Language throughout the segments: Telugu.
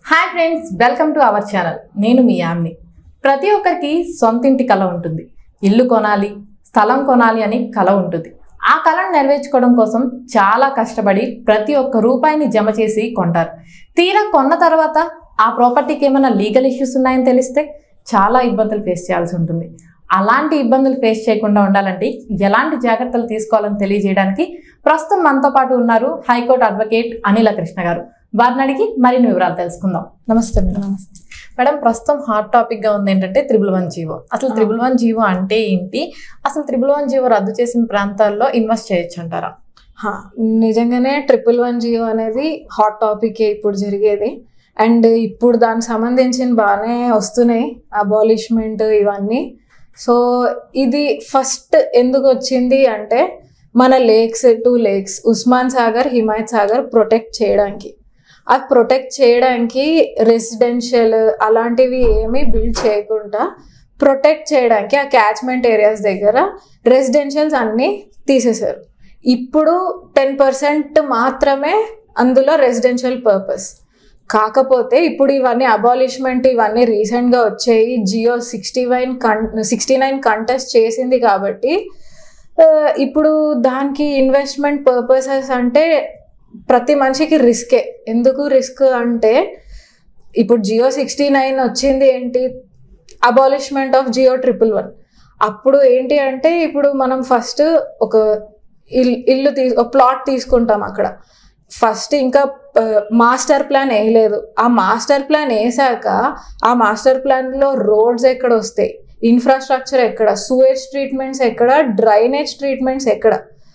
Hi friends welcome to our channel నేను మీ యామ్ని ప్రతి ఒక్కరికి సొంతింటి కళ ఉంటుంది ఇల్లు కొనాలి స్థలం కొనాలి అని కళ ఉంటుంది ఆ కళను నెరవేర్చుకోవడం కోసం చాలా కష్టపడి ప్రతి ఒక్క రూపాయిని జమ చేసి కొంటారు తీరా కొన్న తర్వాత ఆ ప్రాపర్టీకి ఏమైనా లీగల్ ఇష్యూస్ ఉన్నాయని తెలిస్తే చాలా ఇబ్బందులు ఫేస్ చేయాల్సి ఉంటుంది అలాంటి ఇబ్బందులు ఫేస్ చేయకుండా ఉండాలంటే ఎలాంటి జాగ్రత్తలు తీసుకోవాలని తెలియజేయడానికి ప్రస్తుతం మనతో పాటు ఉన్నారు హైకోర్టు అడ్వకేట్ అనిల కృష్ణ గారు వారిని అడిగి మరిన్ని వివరాలు తెలుసుకుందాం నమస్తే మేడం నమస్తే మేడం ప్రస్తుతం హాట్ టాపిక్ గా ఉంది ఏంటంటే త్రిబుల్ వన్ జీవో అసలు త్రిబుల్ వన్ జీవో అంటే ఏంటి అసలు త్రిబుల్ వన్ జీవో రద్దు చేసిన ప్రాంతాల్లో ఇన్వెస్ట్ చేయొచ్చు అంటారా హా, నిజంగానే ట్రిపుల్ వన్ జియో అనేది హాట్ టాపిక్ ఇప్పుడు జరిగేది అండ్ ఇప్పుడు దానికి సంబంధించిన బాగానే వస్తున్నాయి అబాలిష్మెంట్ ఇవన్నీ సో ఇది ఫస్ట్ ఎందుకు వచ్చింది అంటే మన lakes two lakes Osman Sagar Himayat Sagar protect చేయడానికి అది ప్రొటెక్ట్ చేయడానికి రెసిడెన్షియల్ అలాంటివి ఏమీ బిల్డ్ చేయకుండా ప్రొటెక్ట్ చేయడానికి ఆ క్యాచ్మెంట్ ఏరియాస్ దగ్గర రెసిడెన్షియల్స్ అన్నీ తీసేశారు ఇప్పుడు టెన్ పర్సెంట్ మాత్రమే అందులో రెసిడెన్షియల్ పర్పస్ కాకపోతే ఇప్పుడు ఇవన్నీ అబాలిష్మెంట్ ఇవన్నీ రీసెంట్గా వచ్చాయి జియో సిక్స్టీ నైన్ కన్ సిక్స్టీ నైన్ కంటెస్ట్ చేసింది కాబట్టి ఆ, ఇప్పుడు దానికి ఇన్వెస్ట్మెంట్ పర్పసెస్ అంటే ప్రతి మనిషికి రిస్కే ఎందుకు రిస్క్ అంటే ఇప్పుడు జియో సిక్స్టీ నైన్ వచ్చింది ఏంటి abolishment of GO triple one అప్పుడు ఏంటి అంటే ఇప్పుడు మనం ఫస్ట్ ఒక ఇల్ ఇల్లు తీ ఒక ప్లాట్ తీసుకుంటాం అక్కడ ఫస్ట్ ఇంకా మాస్టర్ ప్లాన్ వేయలేదు ఆ మాస్టర్ ప్లాన్ వేసాక ఆ మాస్టర్ ప్లాన్లో రోడ్స్ ఎక్కడ వస్తాయి ఇన్ఫ్రాస్ట్రక్చర్ ఎక్కడ సూయేజ్ ట్రీట్మెంట్స్ ఎక్కడ డ్రైనేజ్ ట్రీట్మెంట్స్ ఎక్కడ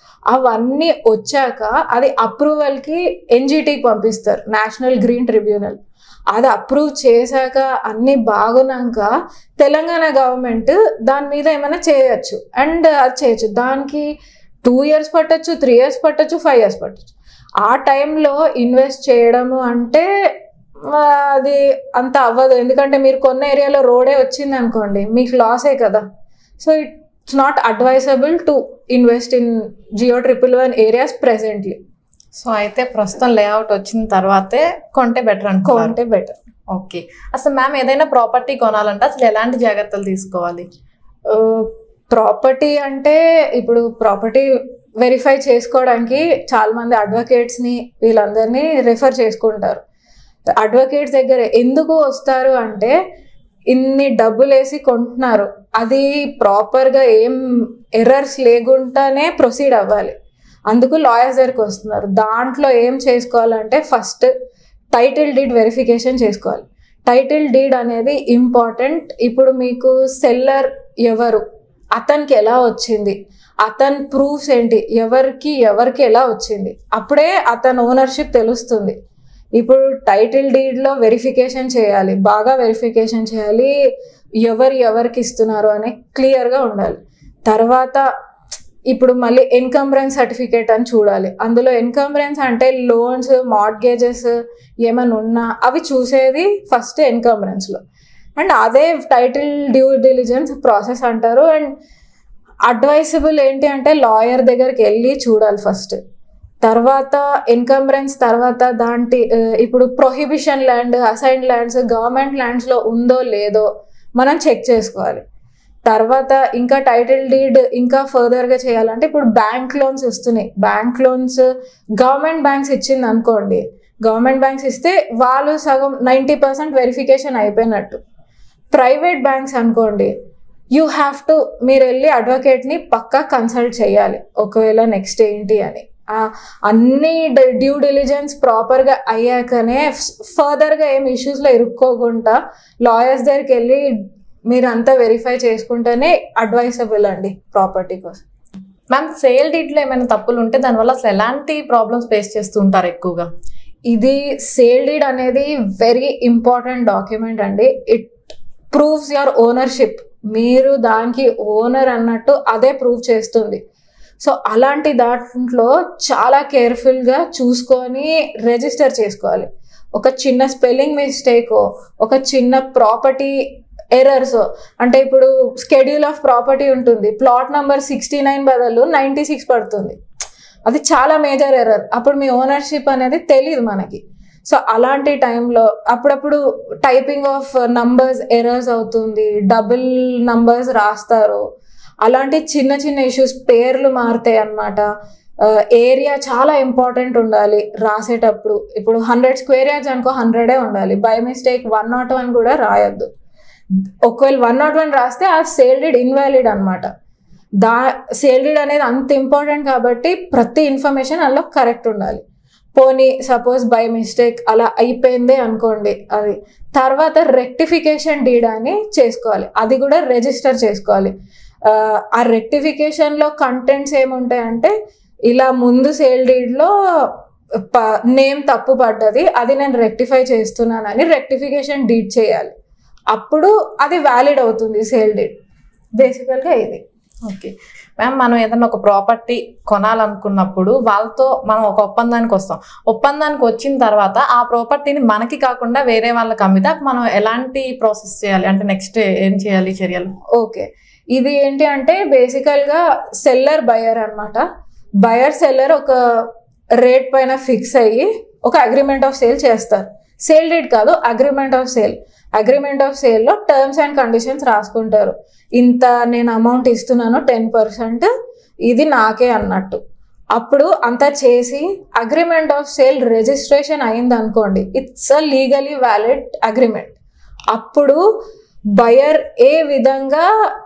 అవన్నీ వచ్చాక అది అప్రూవల్కి ఎన్జిటికి పంపిస్తారు నేషనల్ గ్రీన్ ట్రిబ్యునల్ అది అప్రూవ్ చేశాక అన్నీ బాగున్నాక తెలంగాణ గవర్నమెంట్ దాని మీద ఏమైనా చేయొచ్చు అండ్ అది చేయొచ్చు దానికి టూ ఇయర్స్ పట్టొచ్చు త్రీ ఇయర్స్ పట్టొచ్చు ఫైవ్ ఇయర్స్ పట్టొచ్చు ఆ టైంలో ఇన్వెస్ట్ చేయడము అంటే ఆ, అది అంత అవ్వదు ఎందుకంటే మీరు కొన్న ఏరియాలో రోడే వచ్చింది అనుకోండి మీకు లాసే కదా so it's not advisable to invest in GO triple one areas presently so అయితే ప్రస్తుతం లేఅవుట్ వచ్చిన తర్వాతే కొంటే బెటర్ అనుకో కొంటే బెటర్ ఓకే అసలు మ్యామ్ ఏదైనా ప్రాపర్టీ కొనాలంటే అసలు ఎలాంటి జాగ్రత్తలు తీసుకోవాలి ప్రాపర్టీ అంటే ఇప్పుడు ప్రాపర్టీ వెరిఫై చేసుకోవడానికి చాలా మంది అడ్వకేట్స్ ని వీళ్ళందరినీ రెఫర్ చేసుకుంటారు అడ్వకేట్స్ దగ్గర ఎందుకు వస్తారు అంటే ఇన్ని డబ్బులు వేసి కొంటున్నారు అది ప్రాపర్గా ఏం ఎర్రర్స్ లేకుండానే ప్రొసీడ్ అవ్వాలి అందుకు లాయర్స్ దగ్గరికి వస్తున్నారు దాంట్లో ఏం చేసుకోవాలంటే ఫస్ట్ టైటిల్ డీడ్ వెరిఫికేషన్ చేసుకోవాలి టైటిల్ డీడ్ అనేది ఇంపార్టెంట్ ఇప్పుడు మీకు సెల్లర్ ఎవరు అతనికి ఎలా వచ్చింది అతని ప్రూఫ్స్ ఏంటి ఎవరికి ఎవరికి ఎలా వచ్చింది అప్పుడే అతని ఓనర్షిప్ తెలుస్తుంది ఇప్పుడు టైటిల్ డీడ్లో వెరిఫికేషన్ చేయాలి బాగా వెరిఫికేషన్ చేయాలి ఎవరు ఎవరికి ఇస్తున్నారు అని క్లియర్గా ఉండాలి తర్వాత ఇప్పుడు మళ్ళీ ఎన్కంబరెన్స్ సర్టిఫికేట్ అని చూడాలి అందులో ఎన్కంబరెన్స్ అంటే లోన్స్ మార్ట్గేజెస్ ఏమైనా ఉన్నా అవి చూసేది ఫస్ట్ ఎన్కంబరెన్స్లో అండ్ అదే టైటిల్ డ్యూ డిలిజెన్స్ ప్రాసెస్ అంటారు అండ్ అడ్వైసబుల్ ఏంటి అంటే లాయర్ దగ్గరికి వెళ్ళి చూడాలి ఫస్ట్ తర్వాత ఎన్కంబరెన్స్ తర్వాత దాంటి ఆ, ఇప్పుడు prohibition land assign lands government ల్యాండ్స్లో ఉందో లేదో మనం చెక్ చేసుకోవాలి తర్వాత ఇంకా టైటిల్ డీడ్ ఇంకా ఫర్దర్గా చేయాలంటే ఇప్పుడు బ్యాంక్ లోన్స్ వస్తున్నాయి బ్యాంక్ లోన్స్ గవర్నమెంట్ బ్యాంక్స్ ఇచ్చింది అనుకోండి గవర్నమెంట్ బ్యాంక్స్ ఇస్తే వాళ్ళు సగం నైంటీ పర్సెంట్ వెరిఫికేషన్ అయిపోయినట్టు ప్రైవేట్ బ్యాంక్స్ అనుకోండి యూ హ్యావ్ టు మీరు వెళ్ళి అడ్వకేట్ని పక్కా కన్సల్ట్ చేయాలి ఒకవేళ నెక్స్ట్ ఏంటి అని ఆ, అన్ని డ్యూ డిలిజెన్స్ ప్రాపర్గా అయ్యాకనే ఫర్దర్గా ఏం ఇష్యూస్లో ఇరుక్కోకుండా లాయర్స్ దగ్గరికి వెళ్ళి మీరంతా వెరిఫై చేసుకుంటేనే అడ్వైసబుల్ అండి ప్రాపర్టీ కోసం మ్యామ్ సేల్ డీట్లో ఏమైనా తప్పులు ఉంటే దానివల్ల అసలు ఎలాంటి ప్రాబ్లమ్స్ ఫేస్ చేస్తూ ఉంటారు ఎక్కువగా ఇది సేల్ డీడ్ అనేది వెరీ ఇంపార్టెంట్ డాక్యుమెంట్ అండి ఇట్ ప్రూవ్స్ యువర్ ఓనర్షిప్ మీరు దానికి ఓనర్ అన్నట్టు అదే ప్రూవ్ చేస్తుంది సో అలాంటి దాంట్లో చాలా కేర్ఫుల్గా చూసుకొని రిజిస్టర్ చేసుకోవాలి ఒక చిన్న స్పెల్లింగ్ మిస్టేక్ ఒక చిన్న ప్రాపర్టీ ఎర్రర్స్ అంటే ఇప్పుడు స్కెడ్యూల్ ఆఫ్ ప్రాపర్టీ ఉంటుంది ప్లాట్ నెంబర్ సిక్స్టీ నైన్ బదులు నైంటీ సిక్స్ పడుతుంది అది చాలా మేజర్ ఎర్రర్ అప్పుడు మీ ఓనర్షిప్ అనేది తెలియదు మనకి సో అలాంటి టైంలో అప్పుడప్పుడు టైపింగ్ ఆఫ్ నంబర్స్ ఎర్రర్స్ అవుతుంది డబుల్ నంబర్స్ రాస్తారు అలాంటి చిన్న చిన్న ఇష్యూస్ పేర్లు మారుతాయి అన్నమాట ఏరియా చాలా ఇంపార్టెంట్ ఉండాలి రాసేటప్పుడు ఇప్పుడు హండ్రెడ్ స్క్వేర్ యార్డ్స్ అనుకో హండ్రెడే ఉండాలి by mistake one not one కూడా రాయొద్దు ఒకవేళ వన్ నాట్ వన్ రాస్తే ఆ సేల్డెడ్ ఇన్వాలిడ్ అనమాట దా సేల్డెడ్ అనేది అంత ఇంపార్టెంట్ కాబట్టి ప్రతి ఇన్ఫర్మేషన్ అందులో కరెక్ట్ ఉండాలి పోనీ సపోజ్ బై మిస్టేక్ అలా అయిపోయిందే అనుకోండి అది తర్వాత రెక్టిఫికేషన్ డీడ్ అని చేసుకోవాలి అది కూడా రిజిస్టర్ చేసుకోవాలి ఆ, ఆ రెక్టిఫికేషన్లో కంటెంట్స్ ఏముంటాయంటే ఇలా ముందు సేల్ డీడ్లో నేమ్ తప్పు పడ్డది అది నేను రెక్టిఫై చేస్తున్నానని రెక్టిఫికేషన్ డీడ్ చేయాలి అప్పుడు అది వ్యాలిడ్ అవుతుంది సేల్ డీడ్ బేసికల్గా ఇది ఓకే మ్యామ్ మనం ఏదైనా ఒక ప్రాపర్టీ కొనాలనుకున్నప్పుడు వాళ్ళతో మనం ఒక ఒప్పందానికి వస్తాం ఒప్పందానికి వచ్చిన తర్వాత ఆ ప్రాపర్టీని మనకి కాకుండా వేరే వాళ్ళకి అమ్మితే మనం ఎలాంటి ప్రాసెస్ చేయాలి అంటే నెక్స్ట్ ఏం చేయాలి చర్యలు ఓకే ఇది ఏంటి అంటే బేసికల్గా సెల్లర్ బయర్ అన్నమాట బయర్ సెల్లర్ ఒక రేట్ పైన ఫిక్స్ అయ్యి ఒక అగ్రిమెంట్ ఆఫ్ సేల్ చేస్తారు సేల్ డేట్ కాదు agreement of sale agreement of సేల్లో టర్మ్స్ అండ్ కండిషన్స్ రాసుకుంటారు ఇంత నేను అమౌంట్ ఇస్తున్నాను టెన్ పర్సెంట్ ఇది నాకే అన్నట్టు అప్పుడు అంతా చేసి అగ్రిమెంట్ ఆఫ్ సేల్ రిజిస్ట్రేషన్ అయింది అనుకోండి it's a legally valid agreement అప్పుడు బయర్ ఏ విధంగా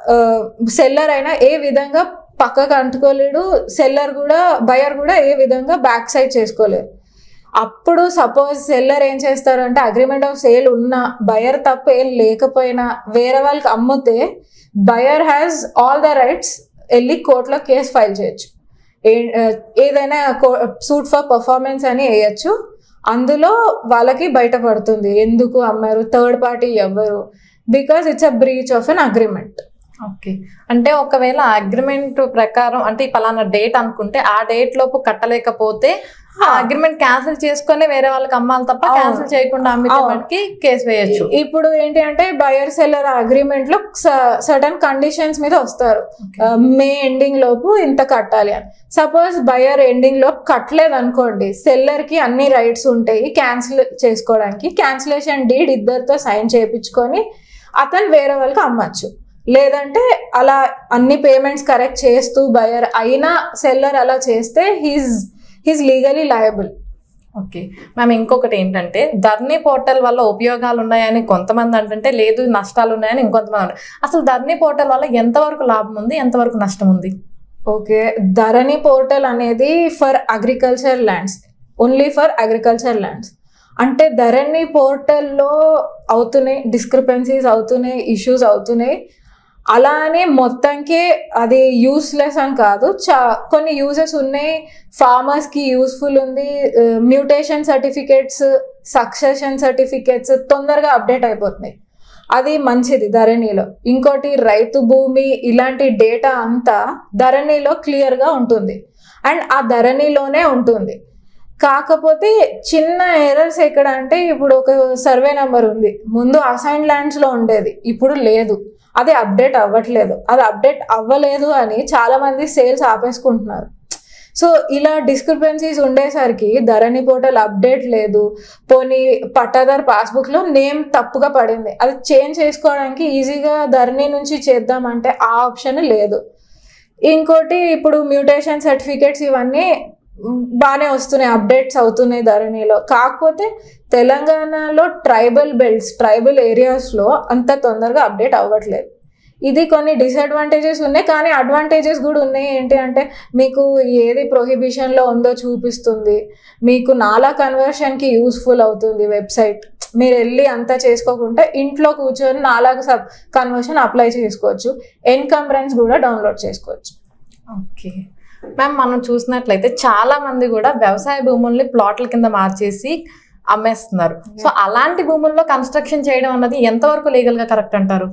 సెల్లర్ అయినా ఏ విధంగా పక్కకు అంటుకోలేడు సెల్లర్ కూడా బయర్ కూడా ఏ విధంగా బ్యాక్ సైడ్ చేసుకోలేరు అప్పుడు సపోజ్ సెల్లర్ ఏం చేస్తారంటే అగ్రిమెంట్ ఆఫ్ సేల్ ఉన్న బయర్ తప్ప ఏం లేకపోయినా వేరే వాళ్ళకి అమ్మితే buyer has all the rights వెళ్ళి కోర్టులో కేసు ఫైల్ చేయొచ్చు ఏ- ఏదైనా సూట్ ఫర్ పర్ఫార్మెన్స్ అని వేయచ్చు అందులో వాళ్ళకి బయటపడుతుంది ఎందుకు అమ్మారు థర్డ్ పార్టీ ఎవరు because it's a breach of an agreement okay అంటే ఒకవేళ అగ్రిమెంట్ ప్రకారం అంటే ఈ పలానా డేట్ అనుకుంటే ఆ డేట్ లోపు కట్టలేకపోతే ఆ అగ్రిమెంట్ క్యాన్సిల్ చేసుకొని వేరే వాళ్ళకి అమ్మాలి తప్ప అవును. క్యాన్సిల్ చేయకుండా అమ్మితే అవును. వాటికి కేసు వేయచ్చు ఇప్పుడు ఏంటి అంటే బయర్ సెల్లర్ అగ్రిమెంట్ లో సడన్ కండిషన్స్ మీద వస్తారు మే ఎండింగ్ లోపు ఇంత కట్టాలి అని సపోజ్ బయర్ ఎండింగ్ లోపు కట్టలేదు అనుకోండి సెల్లర్ కి అన్ని రైట్స్ ఉంటాయి క్యాన్సిల్ చేసుకోవడానికి క్యాన్సిలేషన్ డీడ్ ఇద్దరితో సైన్ చేయించుకొని అతను వేరే వాళ్ళకి అమ్మచ్చు లేదంటే అలా అన్ని పేమెంట్స్ కరెక్ట్ చేస్తూ బయర్ అయినా సెల్లర్ అలా చేస్తే he's he's legally liable okay ma'am ఇంకొకటి ఏంటంటే ధర్నీ పోర్టల్ వల్ల ఉపయోగాలు ఉన్నాయని కొంతమంది అంటుంటే లేదు నష్టాలు ఉన్నాయని ఇంకొంతమంది అంటారు అసలు ధర్నీ పోర్టల్ వల్ల ఎంతవరకు లాభం ఉంది ఎంతవరకు నష్టం ఉంది ఓకే ధరణి పోర్టల్ అనేది for agriculture lands only for agriculture lands అంటే ధరణి పోర్టల్లో అవుతున్నాయి డిస్క్రిపెన్సీస్ అవుతున్నాయి ఇష్యూస్ అవుతున్నాయి అలా అని మొత్తంకే అది యూస్లెస్ అని కాదు చా కొన్ని యూజెస్ ఉన్నాయి ఫార్మర్స్కి యూస్ఫుల్ ఉంది మ్యూటేషన్ సర్టిఫికేట్స్ సక్సెషన్ సర్టిఫికేట్స్ తొందరగా అప్డేట్ అయిపోతున్నాయి అది మంచిది ధరణిలో ఇంకోటి రైతు భూమి ఇలాంటి డేటా అంతా ధరణిలో క్లియర్గా ఉంటుంది అండ్ ఆ ధరణిలోనే ఉంటుంది కాకపోతే చిన్న ఎర్రర్స్ ఎక్కడ అంటే ఇప్పుడు ఒక సర్వే నెంబర్ ఉంది ముందు అసైన్ ల్యాండ్స్లో ఉండేది ఇప్పుడు లేదు అది అప్డేట్ అవ్వట్లేదు అది అప్డేట్ అవ్వలేదు అని చాలా మంది సేల్స్ ఆపేసుకుంటున్నారు సో ఇలా డిస్క్రిపెన్సీస్ ఉండేసరికి ధరణి పోర్టల్ అప్డేట్ లేదు పోనీ పట్టాదార్ పాస్బుక్లో నేమ్ తప్పుగా పడింది అది చేంజ్ చేసుకోవడానికి ఈజీగా ధరణి నుంచి చేద్దామంటే ఆ ఆప్షన్ లేదు ఇంకోటి ఇప్పుడు మ్యూటేషన్ సర్టిఫికేట్స్ ఇవన్నీ మ్, బాగానే వస్తున్నాయి అప్డేట్స్ అవుతున్నాయి ధరణిలో కాకపోతే తెలంగాణలో ట్రైబల్ బెల్ట్స్ ట్రైబల్ ఏరియాస్లో అంత తొందరగా అప్డేట్ అవ్వట్లేదు ఇది కొన్ని డిసడ్వాంటేజెస్ ఉన్నాయి కానీ అడ్వాంటేజెస్ కూడా ఉన్నాయి ఏంటి అంటే మీకు ఏది ప్రొహిబిషన్లో ఉందో చూపిస్తుంది మీకు నాలా కన్వర్షన్కి యూస్ఫుల్ అవుతుంది వెబ్సైట్ మీరు వెళ్ళి అంతా చేసుకోకుండా ఇంట్లో కూర్చొని నాలా సబ్ కన్వర్షన్ అప్లై చేసుకోవచ్చు ఎన్కంబరెన్స్ కూడా డౌన్లోడ్ చేసుకోవచ్చు ఓకే మ్యామ్ మనం చూసినట్లయితే చాలా మంది కూడా వ్యవసాయ భూముల్ని ప్లాట్ల కింద మార్చేసి అమ్మేస్తున్నారు సో అలాంటి భూముల్లో కన్స్ట్రక్షన్ చేయడం అన్నది ఎంతవరకు లీగల్ గా కరెక్ట్ అంటారు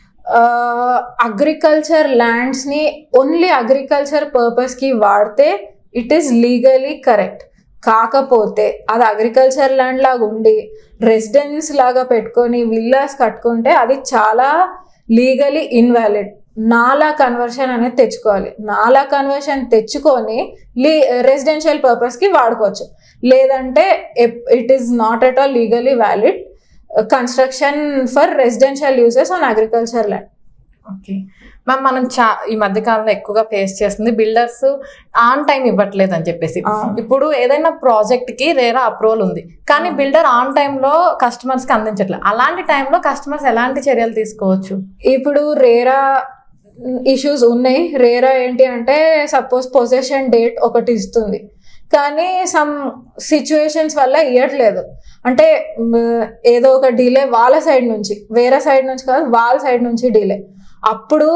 అగ్రికల్చర్ ల్యాండ్స్ని ఓన్లీ అగ్రికల్చర్ పర్పస్కి వాడితే ఇట్ ఈస్ లీగలీ కరెక్ట్ కాకపోతే అది అగ్రికల్చర్ ల్యాండ్ లాగా ఉండి రెసిడెన్స్ లాగా పెట్టుకొని విల్లాస్ కట్టుకుంటే అది చాలా లీగలీ ఇన్వాలిడ్ నాలా కన్వర్షన్ అనేది తెచ్చుకోవాలి నాలా కన్వర్షన్ తెచ్చుకొని లీ రెసిడెన్షియల్ పర్పస్కి వాడుకోవచ్చు లేదంటే it is not at all legally valid construction for residential uses on agriculture land okay ma'am మనం చా ఈ మధ్య కాలంలో ఎక్కువగా ఫేస్ చేస్తుంది బిల్డర్స్ ఆన్ టైం ఇవ్వట్లేదు అని చెప్పేసి ఇప్పుడు ఏదైనా ప్రాజెక్ట్ కి రేరా అప్రూవల్ ఉంది కానీ బిల్డర్ ఆన్ టైంలో కస్టమర్స్ కి అందించట్లేదు అలాంటి టైంలో కస్టమర్స్ ఎలాంటి చర్యలు తీసుకోవచ్చు ఇప్పుడు రేరా ఇష్యూస్ ఉన్నాయి రేరా ఏంటి అంటే సపోజ్ పొజిషన్ డేట్ ఒకటి ఇస్తుంది కానీ సమ్ సిచ్యువేషన్స్ వల్ల ఇవ్వట్లేదు అంటే మ్, ఏదో ఒక డిలే వాళ్ళ సైడ్ నుంచి వేరే సైడ్ నుంచి కాదు వాళ్ళ సైడ్ నుంచి డిలే అప్పుడు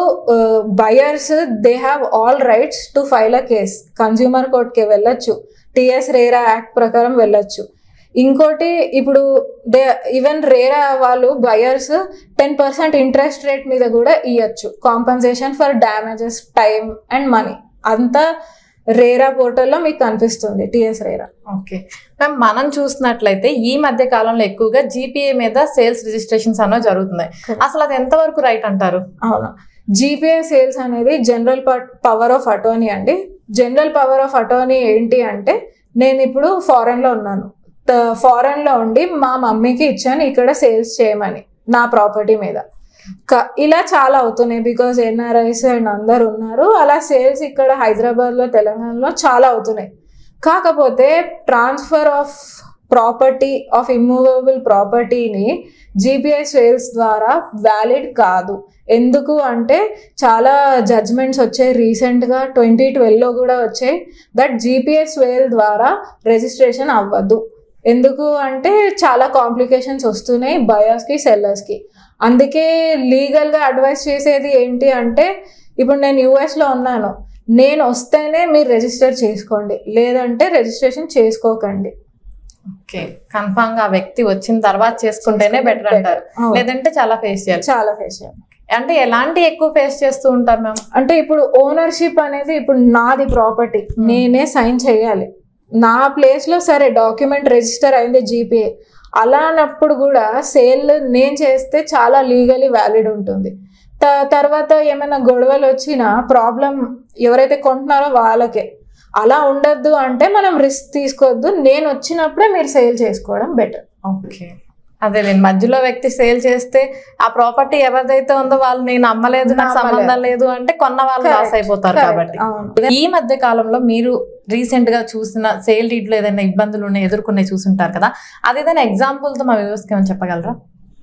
buyers they have all rights to file a case consumer కోర్ట్కి వెళ్ళొచ్చు టిఎస్ రేరా యాక్ట్ ప్రకారం వెళ్ళొచ్చు ఇంకోటి ఇప్పుడు దే ఈవెన్ రేరా వాళ్ళు buyers ten percent interest rate మీద కూడా ఇవ్వచ్చు compensation for damages time and money అంతా రేరా పోర్టల్లో మీకు కనిపిస్తుంది టిఎస్ రేరా ఓకే మ్యామ్ మనం చూసినట్లయితే ఈ మధ్య కాలంలో ఎక్కువగా జీపీఏ మీద సేల్స్ రిజిస్ట్రేషన్స్ అనేవి జరుగుతున్నాయి Correct. అసలు అది ఎంతవరకు రైట్ అంటారు అవును జీపీఏ సేల్స్ అనేది జనరల్ పవర్ ఆఫ్ అటోర్నీ అండి జనరల్ పవర్ ఆఫ్ అటోర్నీ ఏంటి అంటే నేను ఇప్పుడు ఫారెన్లో ఉన్నాను ఫారెన్లో ఉండి మా మమ్మీకి ఇచ్చాను ఇక్కడ సేల్స్ చేయమని నా ప్రాపర్టీ మీద క- ఇలా చాలా అవుతున్నాయి బికాజ్ ఎన్ఆర్ఐస్ అండ్ అందరు ఉన్నారు అలా సేల్స్ ఇక్కడ హైదరాబాద్లో తెలంగాణలో చాలా అవుతున్నాయి కాకపోతే transfer of property of immovable ప్రాపర్టీని జీపీఐ సేల్స్ ద్వారా వ్యాలిడ్ కాదు ఎందుకు అంటే చాలా జడ్జ్మెంట్స్ వచ్చాయి రీసెంట్గా ట్వంటీ ట్వెల్వ్లో కూడా వచ్చాయి దట్ జీపీఎస్ సేల్ ద్వారా రిజిస్ట్రేషన్ అవ్వదు ఎందుకు అంటే చాలా కాంప్లికేషన్స్ వస్తున్నాయి బయర్స్కి సెల్లర్స్కి అందుకే లీగల్గా అడ్వైస్ చేసేది ఏంటి అంటే ఇప్పుడు నేను యూఎస్లో ఉన్నాను నేను వస్తేనే మీరు రిజిస్టర్ చేసుకోండి లేదంటే రిజిస్ట్రేషన్ చేసుకోకండి ఓకే కన్ఫామ్ గా ఆ వ్యక్తి వచ్చిన తర్వాత చేసుకుంటేనే బెటర్ అంటారు అవును. లేదంటే చాలా ఫేస్ చేయాలి చాలా ఫేస్ చేయాలి అంటే ఎలాంటి ఎక్కువ ఫేస్ చేస్తూ ఉంటారు మ్యామ్ అంటే ఇప్పుడు ఓనర్షిప్ అనేది ఇప్పుడు నాది ప్రాపర్టీ నేనే సైన్ చేయాలి నా ప్లేస్ లో సరే డాక్యుమెంట్ రిజిస్టర్ అయింది జీపీఏ అలానప్పుడు కూడా సేల్ నేను చేస్తే చాలా లీగలీ వ్యాలిడ్ ఉంటుంది త- తర్వాత ఏమైనా గొడవలు వచ్చినా ప్రాబ్లం ఎవరైతే కొంటున్నారో వాళ్ళకే అలా ఉండొద్దు అంటే మనం రిస్క్ తీసుకోవద్దు నేను వచ్చినప్పుడే మీరు సేల్ చేసుకోవడం బెటర్ ఓకే అదే నేను మధ్యలో వ్యక్తి సేల్ చేస్తే ఆ ప్రాపర్టీ ఎవరిదైతే ఉందో వాళ్ళు నేను అమ్మలేదు నాకు నమ్మలేదు. సంబంధం లేదు అంటే కొన్న వాళ్ళు లాస్ Correct. అయిపోతారు కాబట్టి అవును ఈ మధ్య కాలంలో మీరు రీసెంట్ గా చూసిన సేల్ డీడ్ లో ఏదైనా ఇబ్బందులు ఉన్నాయి ఎదుర్కొనే చూసుంటారు కదా అది ఏదైనా ఎగ్జాంపుల్ తో మా వ్యూవర్స్ కి ఏమైనా చెప్పగలరా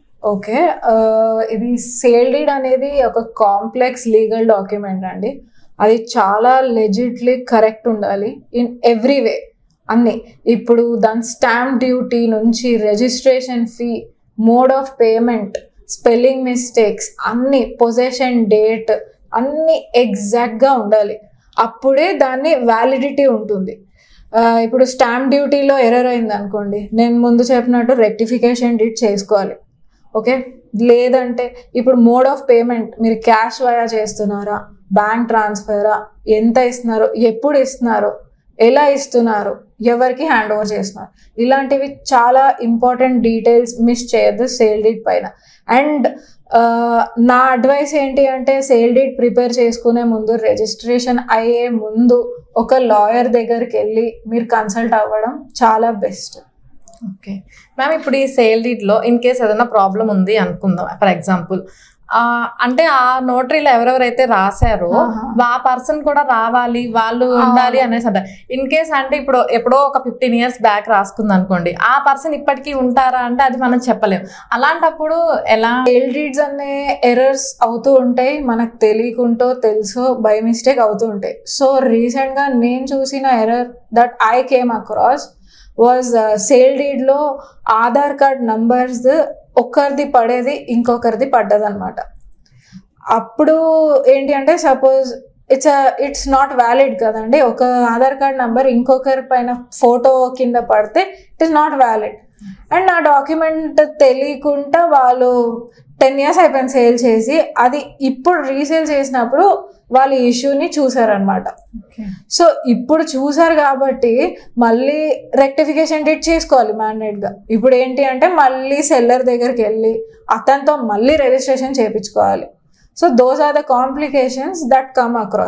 ఓకే ఆ, ఇది సేల్ డీడ్ అనేది ఒక కాంప్లెక్స్ లీగల్ డాక్యుమెంట్ అండి అది చాలా లెజిట్లీ కరెక్ట్ ఉండాలి ఇన్ ఎవ్రీ వే అన్ని ఇప్పుడు దాని స్టాంప్ డ్యూటీ నుంచి registration fee mode of payment spelling mistakes అన్ని పొజెషన్ డేట్ అన్ని ఎగ్జాక్ట్గా ఉండాలి అప్పుడే దాన్ని వ్యాలిడిటీ ఉంటుంది ఆ, ఇప్పుడు స్టాంప్ డ్యూటీలో ఎర్రర్ అయింది అనుకోండి నేను ముందు చెప్పినట్టు రెక్టిఫికేషన్ డిట్ చేసుకోవాలి ఓకే లేదంటే ఇప్పుడు మోడ్ ఆఫ్ పేమెంట్ మీరు క్యాష్ వయా చేస్తున్నారా బ్యాంక్ ట్రాన్స్ఫరా ఎంత ఇస్తున్నారు ఎప్పుడు ఇస్తున్నారు ఎలా ఇస్తున్నారు ఎవరికి హ్యాండ్ ఓవర్ చేస్తున్నారు ఇలాంటివి చాలా ఇంపార్టెంట్ డీటెయిల్స్ మిస్ చేయొద్దు సేల్ డీట్ పైన అండ్ నా అడ్వైస్ ఏంటి అంటే సేల్ డీట్ ప్రిపేర్ చేసుకునే ముందు రిజిస్ట్రేషన్ అయ్యే ముందు ఒక లాయర్ దగ్గరికి వెళ్ళి మీరు కన్సల్ట్ అవ్వడం చాలా బెస్ట్ ఓకే మ్యామ్ ఇప్పుడు ఈ సేల్ డీడ్ లో ఇన్ కేస్ ఏదైనా ప్రాబ్లం ఉంది అనుకుందాం ఫర్ ఎగ్జాంపుల్ అంటే ఆ నోటరీలో ఎవరెవరైతే రాశారో ఆహా. ఆ పర్సన్ కూడా రావాలి వాళ్ళు ఉండాలి అనేసి అంటారు ఇన్ కేస్ అంటే ఇప్పుడు ఎప్పుడో ఒక ఫిఫ్టీన్ ఇయర్స్ బ్యాక్ రాసుకుంది అనుకోండి ఆ పర్సన్ ఇప్పటికీ ఉంటారా అంటే అది మనం చెప్పలేం అలాంటప్పుడు ఎలా సేల్ డీడ్స్ అనే ఎర్రర్స్ అవుతూ ఉంటాయి మనకు తెలియకుంటో తెలుసో బై మిస్టేక్ అవుతూ ఉంటాయి సో రీసెంట్గా నేను చూసిన error that I came across was sale డీడ్లో ఆధార్ కార్డ్ నంబర్స్ ఒక్కరిది పడేది ఇంకొకరిది పడ్డదన్నమాట అప్పుడు ఏంటి అంటే suppose it's it's not valid కదండి ఒక ఆధార్ కార్డ్ నంబర్ ఇంకొకరి పైన ఫోటో కింద పడితే it is not valid and నా డాక్యుమెంట్ తెలియకుండా వాళ్ళు టెన్ ఇయర్స్ అయిపోయింది సేల్ చేసి అది ఇప్పుడు రీసేల్ చేసినప్పుడు వాళ్ళు ఈ ఇష్యూని చూసారనమాట సో ఇప్పుడు చూసారు కాబట్టి మళ్ళీ రెక్టిఫికేషన్ డేట్ చేసుకోవాలి మ్యాండేట్గా ఇప్పుడు ఏంటి అంటే మళ్ళీ సెల్లర్ దగ్గరికి వెళ్ళి అతనితో మళ్ళీ రిజిస్ట్రేషన్ చేయించుకోవాలి so those are the complications that come across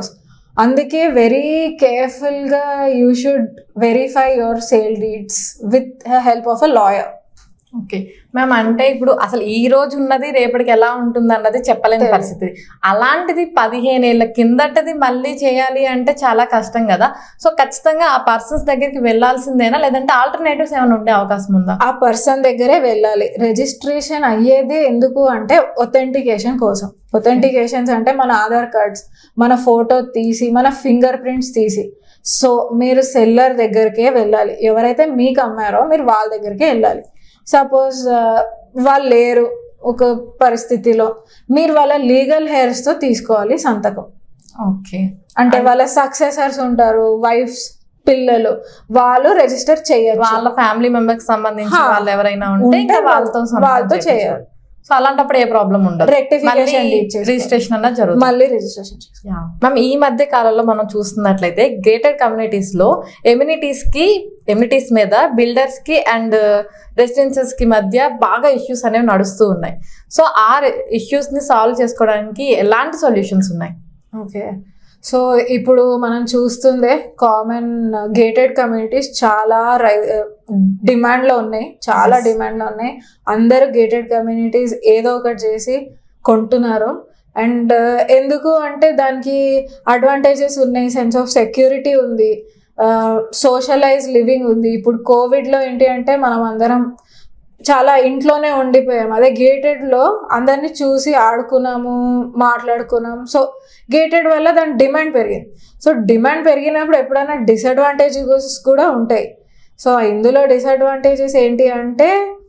అందుకే వెరీ కేర్ఫుల్గా you should verify your sale deeds with help of a lawyer okay ma'am అంటే ఇప్పుడు అసలు ఈ రోజు ఉన్నది రేపటికి ఎలా ఉంటుంది అన్నది చెప్పలేని తెలియదు. పరిస్థితి అలాంటిది పదిహేను ఏళ్ళ కిందటది మళ్ళీ చేయాలి అంటే చాలా కష్టం కదా సో ఖచ్చితంగా ఆ పర్సన్స్ దగ్గరికి వెళ్ళాల్సిందేనా లేదంటే ఆల్టర్నేటివ్స్ ఏమైనా ఉండే అవకాశం ఉందా ఆ పర్సన్ దగ్గరే వెళ్ళాలి రిజిస్ట్రేషన్ అయ్యేది ఎందుకు అంటే ఒథెంటికేషన్ కోసం ఒథెంటికేషన్స్ అంటే మన ఆధార్ కార్డ్స్ మన ఫోటో తీసి మన ఫింగర్ ప్రింట్స్ తీసి సో మీరు సెల్లర్ దగ్గరికే వెళ్ళాలి ఎవరైతే మీకు అమ్మారో మీరు వాళ్ళ దగ్గరికే వెళ్ళాలి సపోజ్ వాళ్ళు లేరు ఒక పరిస్థితిలో మీరు వాళ్ళ లీగల్ హెయిర్స్తో తీసుకోవాలి సంతకం ఓకే అంటే వాళ్ళ సక్సెసర్స్ ఉంటారు వైఫ్స్ పిల్లలు వాళ్ళు రిజిస్టర్ చేయరు వాళ్ళ ఫ్యామిలీ మెంబర్స్ సంబంధించి హా. వాళ్ళు ఎవరైనా ఉంటే ఉంటే ఇంకా వాళ్ళతో వాళ్ళతో చేయాలి సో అలాంటప్పుడు ఏ ప్రాబ్లం ఉండదు రెక్టిఫికేషన్ రిజిస్ట్రేషన్ అన్నది జరుగుతుంది మళ్ళీ రిజిస్ట్రేషన్ మ్యామ్ ఈ మధ్య కాలంలో మనం చూస్తున్నట్లయితే గేటెడ్ కమ్యూనిటీస్ లో ఎమ్యూనిటీస్ కి ఎమ్యూనిటీస్ మీద బిల్డర్స్ కి అండ్ రెసిడెన్సెస్ కి మధ్య బాగా ఇష్యూస్ అనేవి నడుస్తూ ఉన్నాయి సో ఆ ఇష్యూస్ ని సాల్వ్ చేసుకోవడానికి ఎలాంటి సొల్యూషన్స్ ఉన్నాయి ఓకే సో ఇప్పుడు మనం చూస్తుందే కామన్ గేటెడ్ కమ్యూనిటీస్ చాలా రై డిమాండ్లో ఉన్నాయి చాలా Yes. డిమాండ్లో ఉన్నాయి అందరూ గేటెడ్ కమ్యూనిటీస్ ఏదో ఒకటి చేసి కొంటున్నారు అండ్ ఎందుకు అంటే దానికి అడ్వాంటేజెస్ ఉన్నాయి సెన్స్ ఆఫ్ సెక్యూరిటీ ఉంది సోషలైజ్ లివింగ్ ఉంది ఇప్పుడు కోవిడ్లో ఏంటి అంటే మనం అందరం చాలా ఇంట్లోనే ఉండిపోయాం అదే గేటెడ్లో అందరినీ చూసి ఆడుకున్నాము మాట్లాడుకున్నాము సో గేటెడ్ వల్ల దాని డిమాండ్ పెరిగింది సో డిమాండ్ పెరిగినప్పుడు ఎప్పుడైనా డిసడ్వాంటేజెస్ కూడా ఉంటాయి సో ఇందులో డిసడ్వాంటేజెస్ ఏంటి అంటే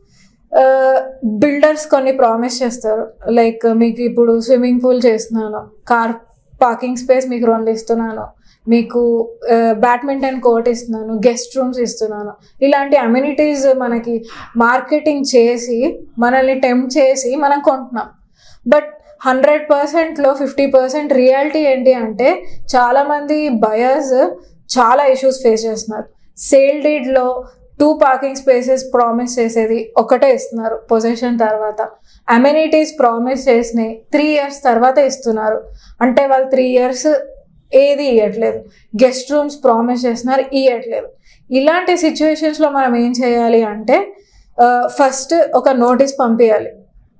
బిల్డర్స్ కొన్ని ప్రామిస్ చేస్తారు లైక్ మీకు ఇప్పుడు స్విమ్మింగ్ పూల్ చేస్తున్నాను కార్ పార్కింగ్ స్పేస్ మీకు రెండు ఇస్తున్నాను మీకు బ్యాడ్మింటన్ కోర్ట్ ఇస్తున్నాను గెస్ట్ రూమ్స్ ఇస్తున్నాను ఇలాంటి అమ్యూనిటీస్ మనకి మార్కెటింగ్ చేసి మనల్ని టెంప్ట్ చేసి మనం కొంటున్నాం బట్ హండ్రెడ్ పర్సెంట్లో ఫిఫ్టీ పర్సెంట్ రియాలిటీ ఏంటి అంటే చాలామంది బయర్స్ చాలా ఇష్యూస్ ఫేస్ చేస్తున్నారు సేల్ డీడ్లో టూ పార్కింగ్ స్పేసెస్ ప్రామిస్ చేసేది ఒకటే ఇస్తున్నారు పొజిషన్ తర్వాత అమ్యూనిటీస్ ప్రామిస్ చేసినాయి త్రీ ఇయర్స్ తర్వాత ఇస్తున్నారు అంటే వాళ్ళు త్రీ ఇయర్స్ ఏది ఇవ్వట్లేదు గెస్ట్ రూమ్స్ ప్రామిస్ చేస్తున్నారు ఇవ్వట్లేదు ఇలాంటి సిచ్యువేషన్స్లో మనం ఏం చేయాలి అంటే ఫస్ట్ ఒక నోటీస్ పంపించాలి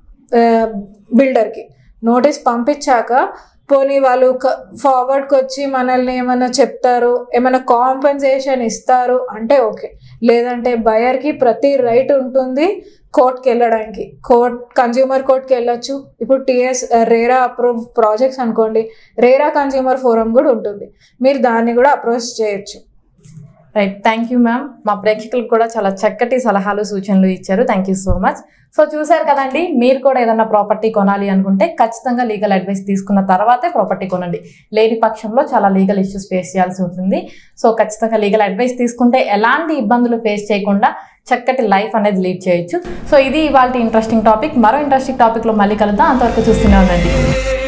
బిల్డర్కి నోటీస్ పంపించాక పోనీ వాళ్ళు ఫార్వర్డ్కి వచ్చి మనల్ని ఏమైనా చెప్తారు ఏమైనా కాంపెన్సేషన్ ఇస్తారు అంటే ఓకే లేదంటే బయర్కి ప్రతి రైట్ ఉంటుంది కోర్ట్కి వెళ్ళడానికి కోర్ట్ కన్జ్యూమర్ కోర్ట్కి వెళ్ళొచ్చు ఇప్పుడు టిఎస్ రేరా అప్రూవ్ ప్రాజెక్ట్స్ అనుకోండి రేరా కన్జ్యూమర్ ఫోరం కూడా ఉంటుంది మీరు దాన్ని కూడా అప్రోచ్ చేయొచ్చు రైట్ థ్యాంక్ యూ మ్యామ్ మా ప్రేక్షకులకు కూడా చాలా చక్కటి సలహాలు సూచనలు ఇచ్చారు thank you so much so చూసారు కదండి మీరు కూడా ఏదైనా ప్రాపర్టీ కొనాలి అనుకుంటే ఖచ్చితంగా లీగల్ అడ్వైస్ తీసుకున్న తర్వాతే ప్రాపర్టీ కొనండి లేని పక్షంలో చాలా లీగల్ ఇష్యూస్ ఫేస్ చేయాల్సి ఉంటుంది సో ఖచ్చితంగా లీగల్ అడ్వైస్ తీసుకుంటే ఎలాంటి ఇబ్బందులు ఫేస్ చేయకుండా చక్కటి లైఫ్ అనేది లీడ్ చేయొచ్చు సో ఇది ఇవాళ ఇంట్రెస్టింగ్ టాపిక్ మరో ఇంట్రెస్టింగ్ టాపిక్లో మళ్ళీ కలుద్దాం అంతవరకు చూస్తూనే ఉండండి